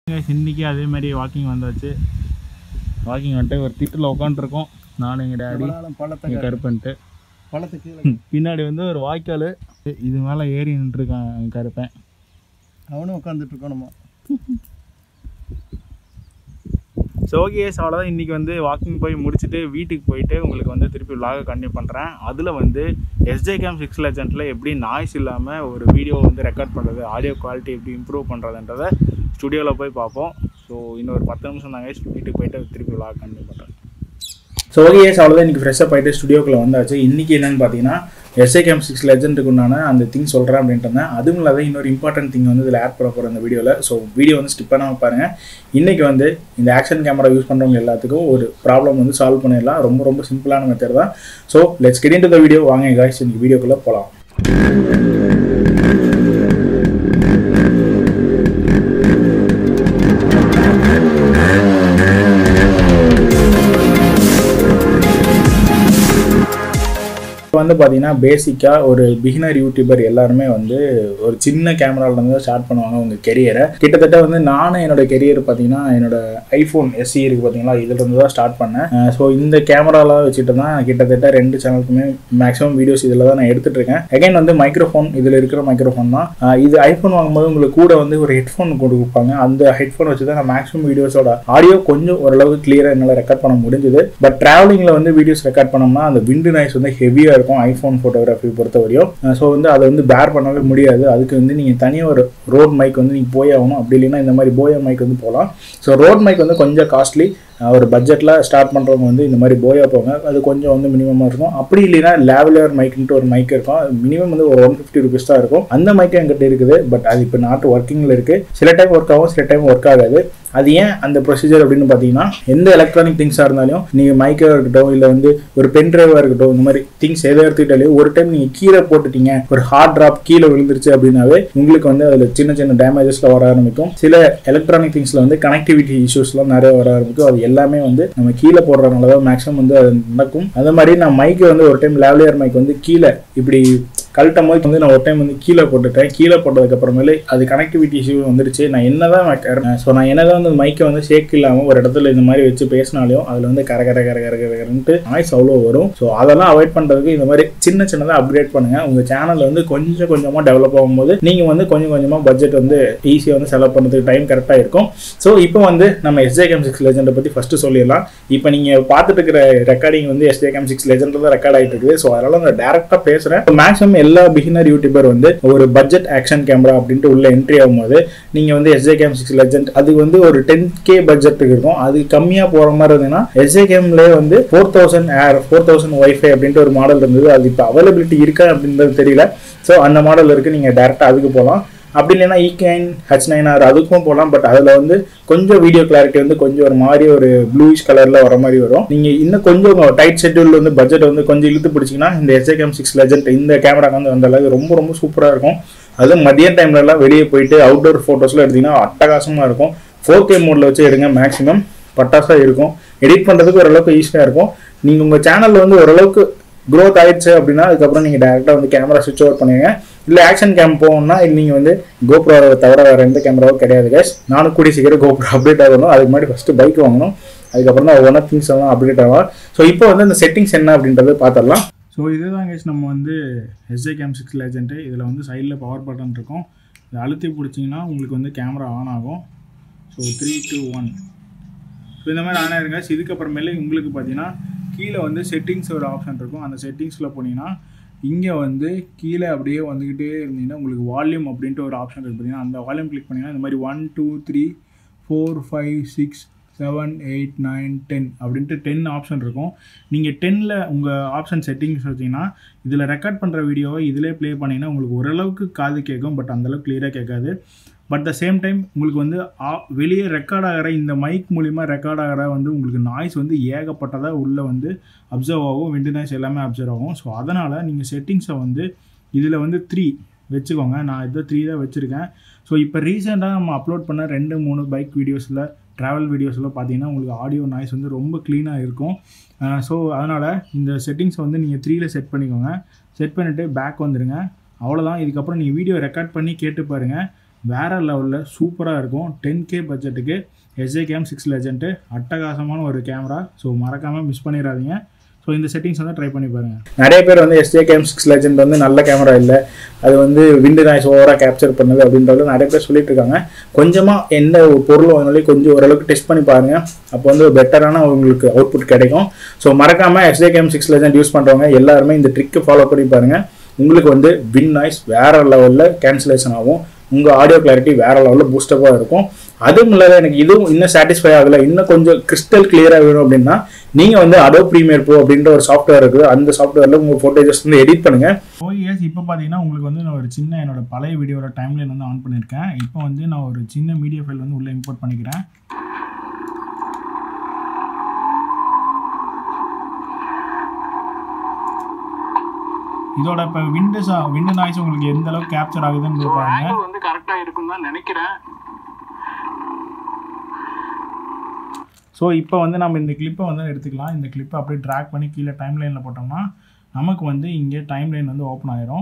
இன்னைக்கு அதே மாதிரி வாக்கிங் வந்தாச்சு வாக்கிங் வந்துட்டு ஒரு திட்டில் உட்காந்துருக்கோம் நானும் எங்கள் டேடி பள்ளத்தை எங்கள் கருப்பன்ட்டு பள்ளத்துக்கு பின்னாடி வந்து ஒரு வாய்க்கால் இது மேலே ஏறி நின்றுருக்கான் என் கருப்பேன் அவனும் உட்காந்துட்டு இருக்கணுமா ஸோ ஓகே அவ்வளோதான் இன்றைக்கி வந்து வாக்கிங் போய் முடிச்சுட்டு வீட்டுக்கு போயிட்டு உங்களுக்கு வந்து திருப்பி vlog கண்டினியூ பண்ணுறேன் அதில் வந்து எஸ்ஜே கேம் சிக்ஸ் லெஜெண்டில் எப்படி நாய்ஸ் இல்லாமல் ஒரு வீடியோ வந்து ரெக்கார்ட் பண்ணுறது ஆடியோ குவாலிட்டி எப்படி இம்ப்ரூவ் பண்ணுறதுன்றதை ஸ்டுடியோவில் போய் பார்ப்போம் ஸோ இன்னொரு பத்து நிமிஷம் தாங்க வீட்டுக்கு போயிட்டு திருப்பி vlog கண்டினியூ பண்ணுறேன் ஸோ ஓகே அவ்வளோதான் இன்றைக்கி ஃப்ரெஷ்ஷாக போயிட்டு ஸ்டுடியோக்குள்ளே வந்தாச்சு இன்றைக்கி என்னென்னு பார்த்தீங்கன்னா எஸ்ஏ கேம் சிக்ஸ் லெஜெண்டுக்கு உண்டான அந்த திங் சொல்கிறேன் அப்படின்ட்டு இருந்தேன் அதுவும் இல்லாத இன்னொரு இம்பார்ட்டன்ட் திங் வந்து இதில் ஆட் பண்ண போகிற இந்த வீடியோவில் ஸோ வீடியோ வந்து ஸ்கிப் பண்ணாமல் பாருங்கள் இன்றைக்கி வந்து இந்த ஆக்ஷன் கேமரா யூஸ் பண்ணுறவங்க எல்லாத்துக்கும் ஒரு ப்ராப்ளம் வந்து சால்வ் பண்ணிடலாம் ரொம்ப ரொம்ப சிம்பிளான மெத்தட் தான் so let's get in the video வாங்க காய்ஸ் இன்னைக்கு வீடியோக்குள்ளே போகலாம் இப்போ வந்து பார்த்தீங்கன்னா பேசிக்காக ஒரு பிகினர் யூடியூபர் எல்லாருமே வந்து ஒரு சின்ன கேமராலேருந்து ஸ்டார்ட் பண்ணுவாங்க உங்கள் கெரியரை கிட்டத்தட்ட வந்து நானும் என்னோட கெரியர் பார்த்தீங்கன்னா என்னோட ஐஃபோன் எஸ்சி இருக்கு பார்த்தீங்களா இதுலேருந்து தான் ஸ்டார்ட் பண்ணேன் ஸோ இந்த கேமராலாம் வச்சுட்டு தான் கிட்டத்தட்ட ரெண்டு சேனலுக்குமே மேக்ஸிமம் வீடியோஸ் இதில் தான் நான் எடுத்துட்டு இருக்கேன் அகைன் வந்து மைக்ரோஃபோன் இதில் இருக்கிற மைக்ரோஃபோன் தான் அஹ் இது ஐஃபோன் வாங்கும்போது உங்களுக்கு கூட வந்து ஒரு ஹெட்ஃபோன் கொடுப்பாங்க அந்த ஹெட்ஃபோன் வச்சு தான் நான் மேக்ஸிமம் வீடியோஸோட ஆடியோ கொஞ்சம் ஓரளவுக்கு கிளியராக என்னால் ரெக்கார்ட் பண்ண முடிஞ்சது பட் ட்ராவலிங்கில் வந்து வீடியோஸ் ரெக்கார்ட் பண்ணோம்னா அந்த விண்டு நாய்ஸ் வந்து ஹெவியாக இருக்கும் ஐஃபோன் ஃபோட்டோகிராஃபி பொறுத்தவரையும் ஸோ வந்து அதை வந்து பேர் பண்ணவே முடியாது அதுக்கு வந்து நீங்கள் தனியாக ஒரு ரோட் மைக் வந்து நீங்கள் போய் ஆகணும் அப்படி இல்லைன்னா இந்த மாதிரி போயா மைக் வந்து போகலாம் ஸோ ரோட் மைக் வந்து கொஞ்சம் காஸ்ட்லி ஒரு பட்ஜெட்டில் ஸ்டார்ட் பண்ணுறவங்க வந்து இந்த மாதிரி போயா போங்க அது கொஞ்சம் வந்து மினிமமாக இருக்கும் அப்படி இல்லைன்னா லேவலியர் மைக்குன்ட்டு ஒரு மைக் இருக்கும் மினிமம் வந்து ஒரு ஒன் ஃபிஃப்டி ருபீஸ் தான் இருக்கும் அந்த மைக் என்கிட்ட இருக்குது பட் அது இப்போ நாட்டு ஒர்க்கிங்கில் இருக்குது சில டைம் ஒர்க் ஆகும் சில டைம் ஒர்க் ஆகாது அது ஏன் அந்த ப்ரொசீஜர் அப்படின்னு பார்த்தீங்கன்னா எந்த எலக்ட்ரானிக் திங்ஸாக இருந்தாலும் நீங்கள் மைக்காக இருக்கட்டும் இல்லை வந்து ஒரு பென் டிரைவாக இருக்கட்டும் இந்த மாதிரி திங்ஸ் எதை எடுத்துக்கிட்டாலே ஒரு டைம் நீங்கள் கீழே போட்டுட்டீங்க ஒரு ஹார்ட் ட்ராப் கீழே விழுந்துருச்சு அப்படின்னாவே உங்களுக்கு வந்து அதில் சின்ன சின்ன டேமேஜஸ்ல வர ஆரம்பிக்கும் சில எலக்ட்ரானிக் திங்ஸில் வந்து கனெக்டிவிட்டி இஷ்யூஸ்லாம் நிறைய வர ஆரம்பிக்கும் அது எல்லாமே வந்து நம்ம கீழே போடுறதுனால தான் மேக்ஸிமம் வந்து அது நடக்கும் அதே மாதிரி நான் மைக்கு வந்து ஒரு டைம் லேவலியர் மைக் வந்து கீழே இப்படி கழட்டும் போது வந்து நான் ஒரு டைம் வந்து கீழே போட்டுட்டேன் கீழே போட்டதுக்கு அப்புறமேலே அது கனெக்டிவிட்டி இஷ்யூ வந்துடுச்சு நான் என்னதான் ஸோ நான் என்னதான் வந்து மைக்கை வந்து ஷேக் இல்லாமல் ஒரு இடத்துல இந்த மாதிரி வச்சு பேசினாலையும் அதில் வந்து கர கர கர கர கரன்ட்டு நாய்ஸ் அவ்வளோ வரும் ஸோ அதெல்லாம் அவாய்ட் பண்ணுறதுக்கு இந்த மாதிரி சின்ன சின்னதாக அப்கிரேட் பண்ணுங்க உங்கள் சேனல் வந்து கொஞ்சம் கொஞ்சமாக டெவலப் ஆகும்போது நீங்கள் வந்து கொஞ்சம் கொஞ்சமாக பட்ஜெட் வந்து ஈஸியாக வந்து செலவு பண்ணுறதுக்கு டைம் கரெக்டாக இருக்கும் ஸோ இப்போ வந்து நம்ம எஸ்ஜே கேம் சிக்ஸ் லெஜெண்டை பற்றி ஃபஸ்ட்டு சொல்லிடலாம் இப்போ நீங்கள் பார்த்துட்டு இருக்கிற ரெக்கார்டிங் வந்து எஸ்ஜே கேம் சிக்ஸ் லெஜெண்டில் தான் ரெக்கார்ட் ஆகிட்டு இருக்குது ஸோ அதனால நான் டேரெக்டாக பேசுகிறேன் மேக்ஸிமம் எல்லா பிகினர் யூடியூபர் வந்து ஒரு பட்ஜெட் ஆக்ஷன் கேமரா அப்படின்ட்டு உள்ள என்ட்ரி ஆகும்போது நீங்கள் வந்து எஸ்ஜே கேம் சிக்ஸ் லெஜெண்ட் அது வந்து ஒரு டென் கே பட்ஜெட்டுக்கு இருக்கும் அது கம்மியாக போகிற மாதிரி இருந்ததுன்னா எஸ்ஜே கேம்லேயே வந்து four thousand air four thousand WiFi அப்படின்ட்டு ஒரு மாடல் இருந்தது அது இப்போ அவைலபிலிட்டி இருக்கா அப்படின்றது தெரியல ஸோ அந்த மாடல் இருக்குது நீங்கள் டேரெக்டாக அதுக்கு போகலாம் அப்படி இல்லைன்னா ஈகேன் ஹச் நைன் ஆர் அதுக்கும் போகலாம் பட் அதில் வந்து கொஞ்சம் வீடியோ கிளாரிட்டி வந்து கொஞ்சம் ஒரு மாதிரி ஒரு ப்ளூயிஷ் கலரில் வர மாதிரி வரும் நீங்கள் இன்னும் கொஞ்சம் டைட் ஷெட்யூல் வந்து பட்ஜெட் வந்து கொஞ்சம் இழுத்து பிடிச்சிங்கன்னா இந்த எஸ்ஏகேம் சிக்ஸ் லெஜெண்ட் இந்த கேமரா வந்து அந்த அளவுக்கு ரொம்ப ரொம்ப சூப்பராக இருக்கும் அதுவும் மதிய டைம்லலாம் வெளியே போயிட்டு அவுட்டோர் ஃபோட்டோஸ்லாம் எடுத்தீங்கன்னா அட்டகாசமாக இருக்கும் ஃபோர் கே மோடில் வச்சு எடுங்க மேக்ஸிமம் பட்டாசாக இருக்கும் எடிட் பண்ணுறதுக்கு ஓரளவுக்கு ஈஸியாக இருக்கும் நீங்கள் உங்கள் சேனலில் வந்து ஓரளவுக்கு க்ரோத் ஆயிடுச்சு அப்படின்னா அதுக்கப்புறம் நீங்கள் டேரெக்டாக வந்து கேமரா சுவிட்ச் ஓவர் பண்ணுவீங்க இல்லை ஆக்ஷன் கேம் போகணும்னா நீங்கள் வந்து கோப்ரோவை தவிர வேறு எந்த கேமராவும் கிடையாது கேஸ் நானும் கூடி சீக்கிரம் கோப்ரோ அப்டேட் ஆகணும் அதுக்கு முன்னாடி ஃபஸ்ட்டு பைக் வாங்கணும் அதுக்கப்புறம் தான் ஒன் திங்ஸ் எல்லாம் அப்டேட் ஆகும் ஸோ இப்போ வந்து இந்த செட்டிங்ஸ் என்ன அப்படின்றத பார்த்துடலாம் ஸோ இதுதான் கேஸ் நம்ம வந்து எஸ்ஜே கேம் சிக்ஸ் லேஜென்ட்டு இதில் வந்து சைடில் பவர் பட்டன் இருக்கும் இதை அழுத்தி பிடிச்சிங்கன்னா உங்களுக்கு வந்து கேமரா ஆன் ஆகும் so three two one so இந்த மாதிரி ஆன் ஆயிருங்க இதுக்கப்புறமேலே உங்களுக்கு பார்த்தீங்கன்னா கீழே வந்து செட்டிங்ஸ் ஒரு ஆப்ஷன் இருக்கும் அந்த செட்டிங்ஸில் போனீங்கன்னா இங்கே வந்து கீழே அப்படியே வந்துக்கிட்டே இருந்தீங்கன்னா உங்களுக்கு வால்யூம் அப்படின்ட்டு ஒரு ஆப்ஷன் இருக்குது பார்த்தீங்கன்னா அந்த வால்யூம் கிளிக் பண்ணிங்கன்னா இந்த மாதிரி one two three four five six seven eight nine ten அப்படின்ட்டு டென் ஆப்ஷன் இருக்கும் நீங்கள் டென்னில் உங்கள் ஆப்ஷன் செட்டிங்ஸ் வச்சிங்கன்னா இதில் ரெக்கார்ட் பண்ணுற வீடியோவை இதிலே ப்ளே பண்ணிங்கன்னா உங்களுக்கு ஓரளவுக்கு காது கேட்கும் பட் அந்தளவுக்கு கிளியராக கேட்காது பட் த சேம் டைம் உங்களுக்கு வந்து ஆ- வெளியே ரெக்கார்ட் ஆகிற இந்த மைக் மூலிமா ரெக்கார்ட் ஆகிற வந்து உங்களுக்கு நாய்ஸ் வந்து ஏகப்பட்டதாக உள்ளே வந்து அப்சர்வ் ஆகும் விண்டு நாய்ஸ் எல்லாமே அப்சர்வ் ஆகும் ஸோ அதனால் நீங்கள் செட்டிங்ஸை வந்து இதில் வந்து த்ரீ வச்சுக்கோங்க நான் இதை த்ரீ தான் வச்சுருக்கேன் ஸோ இப்போ ரீசெண்டாக நம்ம அப்லோட் பண்ண ரெண்டு மூணு பைக் வீடியோஸில் ட்ராவல் வீடியோஸில் பார்த்தீங்கன்னா உங்களுக்கு ஆடியோ நாய்ஸ் வந்து ரொம்ப க்ளீனாக இருக்கும் ஸோ அதனால் இந்த செட்டிங்ஸை வந்து நீங்கள் த்ரீயில் செட் பண்ணிக்கோங்க செட் பண்ணிவிட்டு பேக் வந்துடுங்க அவ்வளோதான் இதுக்கப்புறம் நீங்கள் வீடியோ ரெக்கார்ட் பண்ணி கேட்டு பாருங்கள் வேற லெவலில் சூப்பராக இருக்கும் டென் கே பட்ஜெட்டுக்கு எஸ்ஜே கேம் சிக்ஸ் லெஜெண்ட்டு அட்டகாசமான ஒரு கேமரா ஸோ மறக்காமல் மிஸ் பண்ணிடாதீங்க ஸோ இந்த செட்டிங்ஸ் வந்து ட்ரை பண்ணி பாருங்கள் நிறைய பேர் வந்து எஸ்ஜே கேம் சிக்ஸ் லெஜெண்ட் வந்து நல்ல கேமரா இல்லை அது வந்து விண்டு நாய்ஸ் ஓவராக கேப்சர் பண்ணுது அப்படின்றது நிறைய பேர் சொல்லிட்டு இருக்காங்க கொஞ்சமாக எந்த ஒரு பொருள் வாங்கினாலும் கொஞ்சம் ஓரளவுக்கு டெஸ்ட் பண்ணி பாருங்கள் அப்போ வந்து பெட்டரான உங்களுக்கு அவுட்புட் கிடைக்கும் ஸோ மறக்காமல் SJ cam six legend use பண்ணுறவங்க எல்லாருமே இந்த ட்ரிக்கை ஃபாலோ பண்ணி பாருங்கள் உங்களுக்கு வந்து வின் நாய்ஸ் வேறு லெவலில் கேன்சலேஷன் ஆகும் உங்கள் ஆடியோ கிளாரிட்டி வேறு லெவலில் பூஸ்டப்பாக இருக்கும் அதுவும் இல்லாத எனக்கு இதுவும் இன்னும் சாட்டிஸ்ஃபை ஆகலை இன்னும் கொஞ்சம் கிறிஸ்டல் கிளியராக வேணும் அப்படின்னா நீங்கள் வந்து அடோ ப்ரீமியர் ப்ரோ அப்படின்ற ஒரு சாஃப்ட்வேர் இருக்குது அந்த சாஃப்ட்வேரில் உங்கள் ஃபோட்டோஜஸ் வந்து எடிட் பண்ணுங்கள் ஓ இயர்ஸ் இப்போ பார்த்தீங்கன்னா உங்களுக்கு வந்து நான் ஒரு சின்ன என்னோட பழைய வீடியோட டைம்லைன் வந்து ஆன் பண்ணியிருக்கேன் இப்போ வந்து நான் ஒரு சின்ன மீடியா ஃபைல் வந்து உள்ளே இம்போர்ட் பண்ணிக்கிறேன் இதோட இப்போ விண்டோஸ் விண்டோ நாய்ஸ் உங்களுக்கு எந்த அளவுக்கு கேப்சர் ஆகுதுன்னு பாருங்க ஆங்கிள் வந்து கரெக்டா இருக்கும் தான் நினைக்கிறேன் ஸோ இப்போ வந்து நம்ம இந்த கிளிப்பை வந்து எடுத்துக்கலாம் இந்த கிளிப்பை அப்படியே ட்ராக் பண்ணி கீழே டைம் லைனில் போட்டோம்னா நமக்கு வந்து இங்கே டைம் லைன் வந்து ஓப்பன் ஆயிரும்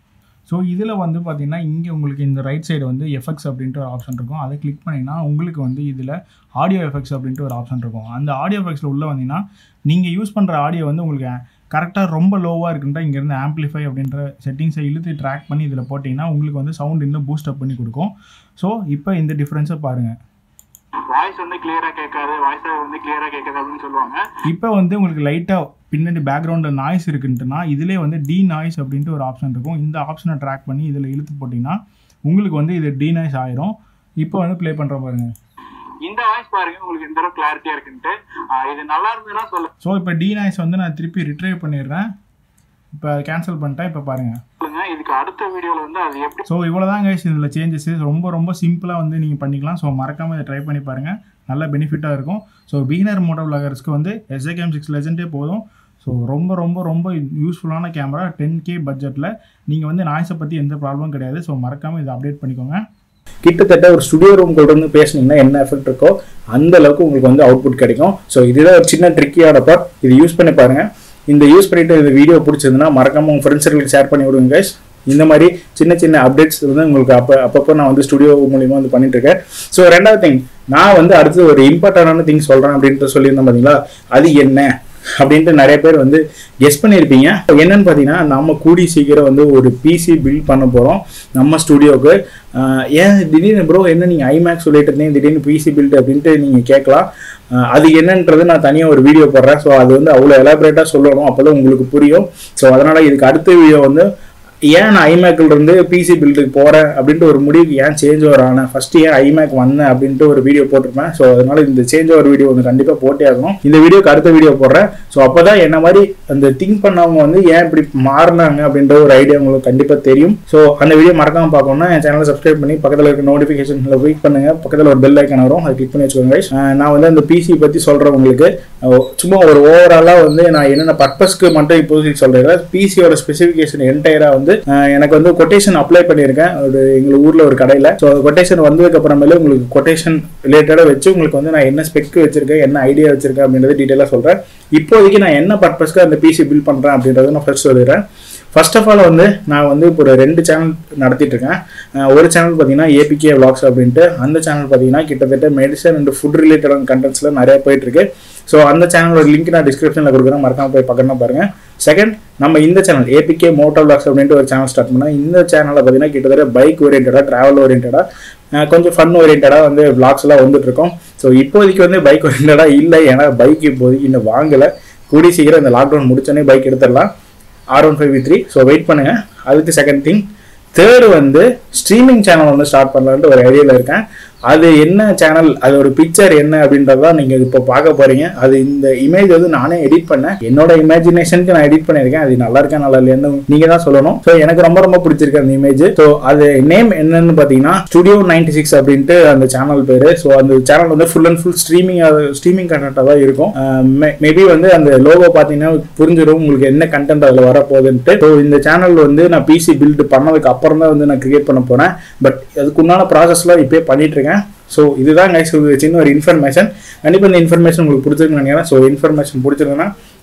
ஸோ இதில் வந்து பார்த்தீங்கன்னா இங்கே உங்களுக்கு இந்த ரைட் சைடு வந்து எஃபெக்ட்ஸ் அப்படின்ட்டு ஒரு ஆப்ஷன் இருக்கும் அதை கிளிக் பண்ணிங்கன்னா உங்களுக்கு வந்து இதில் ஆடியோ எஃபெக்ட்ஸ் அப்படின்ட்டு ஒரு ஆப்ஷன் இருக்கும் அந்த ஆடியோ எஃபெக்ட்ஸில் உள்ளே வந்தீங்கன்னா நீங்கள் யூஸ் பண்ணுற ஆடியோ வந்து உங்களுக்கு கரெக்டாக ரொம்ப லோவாக இருக்குன்றா இங்கேருந்து ஆம்ப்ளிஃபை அப்படின்ற செட்டிங்ஸை இழுத்து ட்ராக் பண்ணி இதில் போட்டிங்கன்னா உங்களுக்கு வந்து சவுண்ட் இன்னும் பூஸ்ட் அப் பண்ணி கொடுக்கும் ஸோ இப்போ இந்த டிஃப்ரென்ஸை பாருங்கள் வாய்ஸ் வந்து கிளியரா கேட்காது வாய்ஸ் வந்து கிளியரா கேட்காது அப்படின்னு சொல்லுவாங்க இப்போ வந்து உங்களுக்கு லைட்டாக பின்னாடி பேக்ரவுண்டில் நாய்ஸ் இருக்குன்ட்டுனா இதிலே வந்து டி நாய்ஸ் அப்படின்ட்டு ஒரு ஆப்ஷன் இருக்கும் இந்த ஆப்ஷனை ட்ராக் பண்ணி இதில் இழுத்து போட்டிங்கன்னா உங்களுக்கு வந்து இது டி நாய்ஸ் ஆயிரும் இப்போ வந்து ப்ளே பண்ணுற பாருங்க இந்த வாய்ஸ் பாருங்க உங்களுக்கு எந்த அளவுக்கு கிளாரிட்டியா இருக்குன்ட்டு ஆஹ் இது நல்லா இருந்ததுன்னா ஸோ இப்போ டி நாய்ஸ் வந்து நான் திருப்பி ரிட்ரைவ் பண்ணிடுறேன் இப்போ கேன்சல் பண்ணிட்டேன் இப்போ பாருங்கள் சொல்லுங்க இதுக்கு அடுத்த வீடியோல வந்து அது எப்படி ஸோ இவ்வளோ தான் கைஸ் இதில் சேஞ்சஸ் ரொம்ப ரொம்ப சிம்பிளாக வந்து நீங்கள் பண்ணிக்கலாம் ஸோ மறக்காமல் இதை ட்ரை பண்ணி பாருங்கள் நல்ல பெனிஃபிட்டாக இருக்கும் ஸோ பிகினர் மோட்டோ விளாகர்ஸ்க்கு வந்து எஸ்ஏகேஎம் சிக்ஸ் லெஜெண்டே போதும் ஸோ ரொம்ப ரொம்ப ரொம்ப யூஸ்ஃபுல்லான கேமரா டென் கே பட்ஜெட்டில் நீங்கள் வந்து நாய்ஸை பற்றி எந்த ப்ராப்ளமும் கிடையாது ஸோ மறக்காமல் இதை அப்டேட் பண்ணிக்கோங்க கிட்டத்தட்ட ஒரு ஸ்டுடியோ ரூம் கொண்டு வந்து பேசுனீங்கன்னா என்ன எஃபெக்ட் இருக்கோ அந்த அளவுக்கு உங்களுக்கு வந்து அவுட்புட் கிடைக்கும் ஸோ இதுதான் ஒரு சின்ன ட்ரிக்கியான பார்ட் இது யூஸ் பண்ணி பாருங்கள் இந்த யூஸ் பண்ணிட்டு இந்த வீடியோ பிடிச்சிருந்ததுன்னா மறக்காம உங்கள் ஃப்ரெண்ட்ஸுகளுக்கு ஷேர் பண்ணி விடுங்க guys இந்த மாதிரி சின்ன சின்ன அப்டேட்ஸ் வந்து உங்களுக்கு அப்போ அப்பப்போ நான் வந்து ஸ்டுடியோ மூலியமாக வந்து பண்ணிட்டு இருக்கேன் ஸோ ரெண்டாவது திங் நான் வந்து அடுத்து ஒரு இம்பார்ட்டண்டான திங் சொல்கிறேன் அப்படின்ட்டு சொல்லியிருந்தேன் பார்த்தீங்களா அது என்ன அப்படின்ட்டு நிறைய பேர் வந்து கெஸ் பண்ணியிருப்பீங்க என்னன்னு பார்த்தீங்கன்னா நம்ம கூடி சீக்கிரம் வந்து ஒரு பிசி பில்ட் பண்ண போகிறோம் நம்ம ஸ்டுடியோக்கு ஏன் திடீர்னு ப்ரோ என்ன நீங்கள் ஐமேக்ஸ் சொல்லிட்டு இருந்தீங்க திடீர்னு பிசி பில்ட் அப்படின்ட்டு நீங்கள் கேட்கலாம் ஆஹ் அது என்னன்றது நான் தனியாக ஒரு வீடியோ போடுறேன் ஸோ அது வந்து அவ்வளோ எலாபரேட்டாக சொல்லணும் அப்போ தான் உங்களுக்கு புரியும் ஸோ அதனால் இதுக்கு அடுத்த வீடியோ வந்து ஏன் நான் ஐமேக்கில் இருந்து பிசி பில்டுக்கு போகிறேன் அப்படின்ட்டு ஒரு முடிவுக்கு ஏன் சேஞ்ச் ஓவர் ஆனேன் ஃபர்ஸ்ட் ஏன் ஐமேக் வந்தேன் அப்படின்ட்டு ஒரு வீடியோ போட்டிருப்பேன் ஸோ அதனால இந்த சேஞ்ச் ஓவர் வீடியோ வந்து கண்டிப்பாக போட்டே ஆகணும் இந்த வீடியோக்கு அடுத்த வீடியோ போடுறேன் ஸோ அப்போ தான் என்ன மாதிரி அந்த திங்க் பண்ணவங்க வந்து ஏன் இப்படி மாறினாங்க அப்படின்ற ஒரு ஐடியா உங்களுக்கு கண்டிப்பாக தெரியும் ஸோ அந்த வீடியோ மறக்காம பார்க்கணும்னா என் சேனலை சப்ஸ்கிரைப் பண்ணி பக்கத்தில் இருக்க நோட்டிஃபிகேஷனில் வெயிட் பண்ணுங்க பக்கத்தில் ஒரு பெல் ஐக்கன் வரும் அதை கிளிக் பண்ணி வச்சுக்கோங்க guys. அஹ் நான் வந்து அந்த பிசி பற்றி சொல்கிறேன் உங்களுக்கு அஹ் சும்மா ஒரு ஓவராலாக வந்து நான் என்னென்ன பர்பஸ்க்கு மட்டும் இப்போதைக்கு சொல்கிறேன் பிசியோட ஸ்பெசிஃபிகேஷன் என்டையராக வந்து அஹ் எனக்கு வந்து கொட்டேஷன் அப்ளை பண்ணியிருக்கேன் ஒரு எங்கள் ஊரில் ஒரு கடையில் ஸோ கொட்டேஷன் வந்ததுக்கு அப்புறமேல உங்களுக்கு கொட்டேஷன் ரிலேட்டடாக வச்சு உங்களுக்கு வந்து நான் என்ன ஸ்பெக் வச்சிருக்கேன் என்ன ஐடியா வச்சிருக்கேன் அப்படின்றத டீட்டெயிலாக சொல்கிறேன் இப்போதைக்கு நான் என்ன பர்பஸ்க்கு அந்த பிசி பில்ட் பண்ணுறேன் அப்படின்றத நான் ஃபர்ஸ்ட் சொல்லிடுறேன் ஃபர்ஸ்ட் ஆஃப் ஆல் வந்து நான் வந்து இப்போ ஒரு ரெண்டு சேனல் நடத்திட்டு இருக்கேன் அஹ் ஒரு சேனல் பார்த்தீங்கன்னா ஏபிகே vlogs அப்படின்ட்டு அந்த சேனல் பார்த்தீங்கன்னா கிட்டத்தட்ட மெடிசன் அண்ட் ஃபுட் ரிலேட்டடான கண்டென்ட்ஸில் நிறைய போயிட்டு இருக்கு ஸோ அந்த சேனலோட லிங்க் நான் டிஸ்கிரிப்ஷனில் கொடுக்குறேன் மறக்காம போய் பக்கம்னா பாருங்க செகண்ட் நம்ம இந்த சேனல் ஏபிகே மோட்டோ vlogs அப்படின்ட்டு ஒரு சேனல் ஸ்டார்ட் பண்ணோம் இந்த சேனலில் பார்த்தீங்கன்னா கிட்டத்தட்ட பைக் ஓரியன்டாக ட்ராவல் ஓரியன்டாக கொஞ்சம் ஃபன் ஓரியன்டாக வந்து vlogs எல்லாம் வந்துட்டு இருக்கோம் ஸோ இப்போதைக்கு வந்து பைக் ஓரியன்டாக இல்லை ஏன்னா பைக் இப்போதைக்கு இன்னும் வாங்கலை கூடி சீக்கிரம் இந்த லாக்டவுன் முடிச்சோடனே பைக் எடுத்துடலாம் R one five three so wait பண்ணுங்க அதுக்கு செகண்ட் திங் தேர்டு வந்து ஸ்ட்ரீமிங் சேனல் வந்து ஸ்டார்ட் பண்ணலான்ட்டு ஒரு ஐடியாவில் இருக்கேன் அது என்ன சேனல் அது ஒரு பிக்சர் என்ன அப்படின்றதான் நீங்கள் இப்போ பார்க்க போறீங்க அது இந்த இமேஜ் வந்து நானே எடிட் பண்ணேன் என்னோட இமேஜினேஷனுக்கு நான் எடிட் பண்ணியிருக்கேன் அது நல்லா இருக்கா நல்லா இல்லையான்னு நீங்க தான் சொல்லணும் ஸோ எனக்கு ரொம்ப ரொம்ப பிடிச்சிருக்கு அந்த இமேஜ் ஸோ அது நேம் என்னன்னு பார்த்தீங்கன்னா ஸ்டுடியோ நைன்டி சிக்ஸ் அப்படின்ட்டு அந்த சேனல் பேரு ஸோ அந்த சேனல் வந்து full and full streaming streaming கண்டென்ட்டாக தான் இருக்கும் மேபி வந்து அந்த லோகோ பார்த்தீங்கன்னா புரிஞ்சிடும் உங்களுக்கு என்ன கண்டென்ட் அதில் வரப்போகுதுன்ட்டு ஸோ இந்த சேனல் வந்து நான் பிசி பில்டு பண்ணதுக்கு அப்புறம் தான் வந்து நான் கிரியேட் பண்ண போறேன் பட் அதுக்குண்டான ப்ராசஸ்லாம் இப்போயே பண்ணிட்டு இருக்கேன் ஸோ இதுதான் கைஸ் ஒரு சின்ன ஒரு இன்ஃபர்மேஷன் கண்டிப்பாக இந்த இன்ஃபர்மேஷன் உங்களுக்கு பிடிச்சிருக்குன்னு நினைக்கிறேன் ஸோ இன்ஃபர்மேஷன் பிடிச்சிருந்ததுன்னா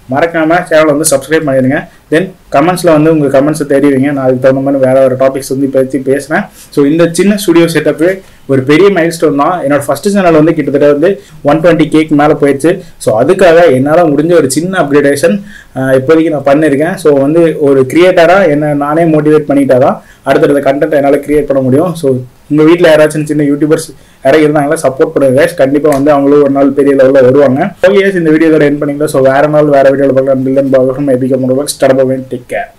மறக்காமல் சேனலை வந்து சப்ஸ்கிரைப் பண்ணிடுங்க தென் கமெண்ட்ஸில் வந்து உங்கள் கமெண்ட்ஸை தெரிவிங்க நான் அதுக்கு தகுந்த மாதிரி வேறு ஒரு டாபிக்ஸ் வந்து பற்றி பேசுகிறேன் ஸோ இந்த சின்ன ஸ்டுடியோ செட்டப்பு ஒரு பெரிய மைல் ஸ்டோன் தான் என்னோட ஃபஸ்ட்டு சேனல் வந்து கிட்டத்தட்ட வந்து ஒன் டுவெண்ட்டி கேக் மேலே போயிடுச்சு ஸோ அதுக்காக என்னால் முடிஞ்ச ஒரு சின்ன அப்கிரேடேஷன் இப்போதைக்கு நான் பண்ணியிருக்கேன் ஸோ வந்து ஒரு கிரியேட்டராக என்ன நானே மோட்டிவேட் பண்ணிட்டா தான் அடுத்தடுத்த கண்டென்ட் என்னால் கிரியேட் பண்ண முடியும் ஸோ உங்கள் வீட்டில் யாராச்சும் சின்ன யூடியூபர்ஸ் யாராவது இருந்தாங்களா சப்போர்ட் பண்ணுங்க கண்டிப்பாக வந்து அவங்களும் ஒரு நாள் பெரிய லெவலில் வருவாங்க ஓகே இந்த வீடியோ என் பண்ணிக்கலாம் ஸோ வேற நாள் வேற வீடியோவில் பார்க்கலாம் பில்லன் பாகம் எபிக்க முடியும் ஸ்டார்ட் டேக் கேர்